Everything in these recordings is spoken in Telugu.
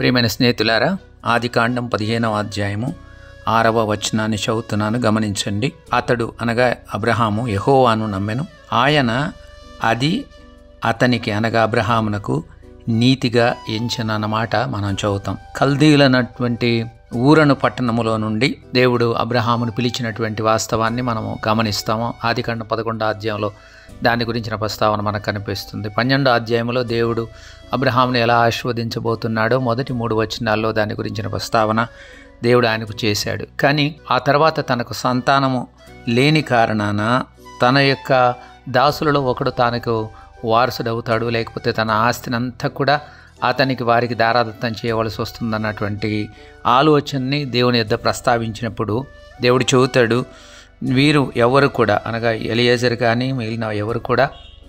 ప్రియమైన స్నేహితులారా ఆది కాండం పదిహేనవ అధ్యాయము ఆరవ వచనాన్ని చదువుతున్నాను గమనించండి అతడు అనగా అబ్రహాము యెహోవాను నమ్మెను ఆయన అది అతనికి అనగా అబ్రహామునకు నీతిగా ఎంచనన్నమాట మనం చదువుతాం కల్దీలనటువంటి ఊరను పట్టణములో నుండి దేవుడు అబ్రహామును పిలిచినటువంటి వాస్తవాన్ని మనము గమనిస్తాము ఆదికాండం పదకొండో అధ్యాయంలో దాని గురించిన ప్రస్తావన మనకు కనిపిస్తుంది పన్నెండో అధ్యాయంలో దేవుడు అబ్రహామును ఎలా ఆశీర్వదించబోతున్నాడో మొదటి మూడు వచనాల్లో దాని గురించిన ప్రస్తావన దేవుడు ఆయనకు చేశాడు కానీ ఆ తర్వాత తనకు సంతానము లేని కారణాన తన యొక్క దాసులలో ఒకడు తనకు వారసుడవుతాడు లేకపోతే తన ఆస్తిని అంతా కూడా అతనికి వారికి దారాదత్తం చేయవలసి వస్తుందన్నటువంటి ఆలోచనని దేవుని యొద్ద ప్రస్తావించినప్పుడు దేవుడు చెబుతాడు వీరు ఎవరు కూడా అనగా ఎలియేజర్ కానీ మిగిలిన ఎవరు కూడా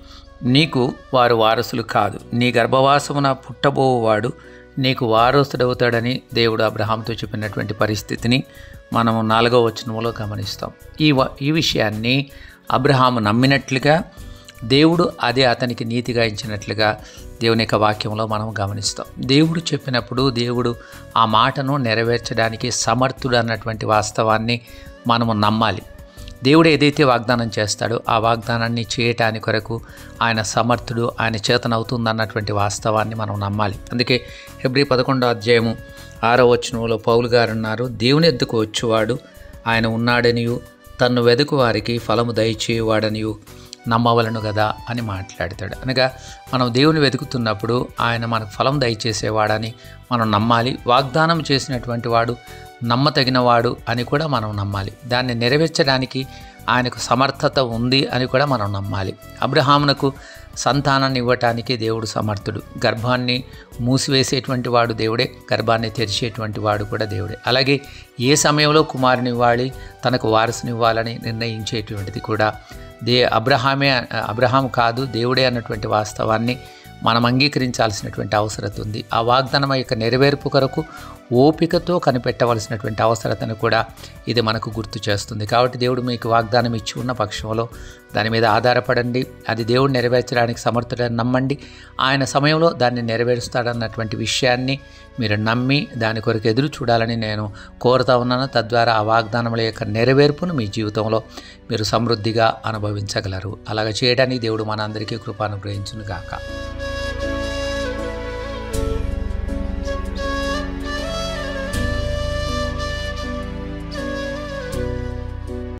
నీకు వారు వారసులు కాదు నీ గర్భవాసమున పుట్టబోవాడు నీకు వారసుడవుతాడని దేవుడు అబ్రహాంతో చెప్పినటువంటి పరిస్థితిని మనము నాలుగో వచనంలో గమనిస్తాం ఈ వ ఈ విషయాన్ని అబ్రహాము నమ్మినట్లుగా దేవుడు అదే అతనికి నీతిగా ఇచ్చినట్లుగా దేవుని యొక్క వాక్యంలో మనం గమనిస్తాం దేవుడు చెప్పినప్పుడు దేవుడు ఆ మాటను నెరవేర్చడానికి సమర్థుడు అన్నటువంటి వాస్తవాన్ని మనము నమ్మాలి దేవుడు ఏదైతే వాగ్దానం చేస్తాడో ఆ వాగ్దానాన్ని చేయటానికి కొరకు ఆయన సమర్థుడు ఆయన చేతనవుతుంది అన్నటువంటి వాస్తవాన్ని మనం నమ్మాలి అందుకే ఫిబ్రి పదకొండో అధ్యాయము ఆరో వచనంలో పౌలు గారు ఉన్నారు దేవుని ఎద్దుకు వచ్చేవాడు ఆయన ఉన్నాడనియు తన్ను వెదుకు వారికి ఫలము దయచేవాడనియు నమ్మవలను కదా అని మాట్లాడతాడు అనగా మనం దేవుని వెతుకుతున్నప్పుడు ఆయన మనకు ఫలం దయచేసేవాడని మనం నమ్మాలి వాగ్దానం చేసినటువంటి వాడు నమ్మతగినవాడు అని కూడా మనం నమ్మాలి దాన్ని నెరవేర్చడానికి ఆయనకు సమర్థత ఉంది అని కూడా మనం నమ్మాలి అబ్రహామునకు సంతానాన్ని ఇవ్వటానికి దేవుడు సమర్థుడు గర్భాన్ని మూసివేసేటువంటి వాడు దేవుడే గర్భాన్ని తెరిచేటువంటి వాడు కూడా దేవుడే అలాగే ఏ సమయంలో కుమారుని ఇవ్వాలి తనకు వారసునివ్వాలని నిర్ణయించేటువంటిది కూడా దే అబ్రహామే అబ్రహాం కాదు దేవుడే అన్నటువంటి వాస్తవాన్ని మనం అంగీకరించాల్సినటువంటి అవసరత ఉంది ఆ వాగ్దానం యొక్క నెరవేర్పు కొరకు ఓపికతో కనిపెట్టవలసినటువంటి అవసరతను కూడా ఇది మనకు గుర్తు చేస్తుంది కాబట్టి దేవుడు మీకు వాగ్దానం ఇచ్చి ఉన్న పక్షంలో దాని మీద ఆధారపడండి అది దేవుడు నెరవేర్చడానికి సమర్థుడని నమ్మండి ఆయన సమయంలో దాన్ని నెరవేరుస్తాడన్నటువంటి విషయాన్ని మీరు నమ్మి దాని కొరకు ఎదురు చూడాలని నేను కోరుతా ఉన్నాను తద్వారా ఆ వాగ్దానముల యొక్క నెరవేర్పును మీ జీవితంలో మీరు సమృద్ధిగా అనుభవించగలరు అలాగ చేయడానికి దేవుడు మనందరికీ కృపాను గ్రహించును గాక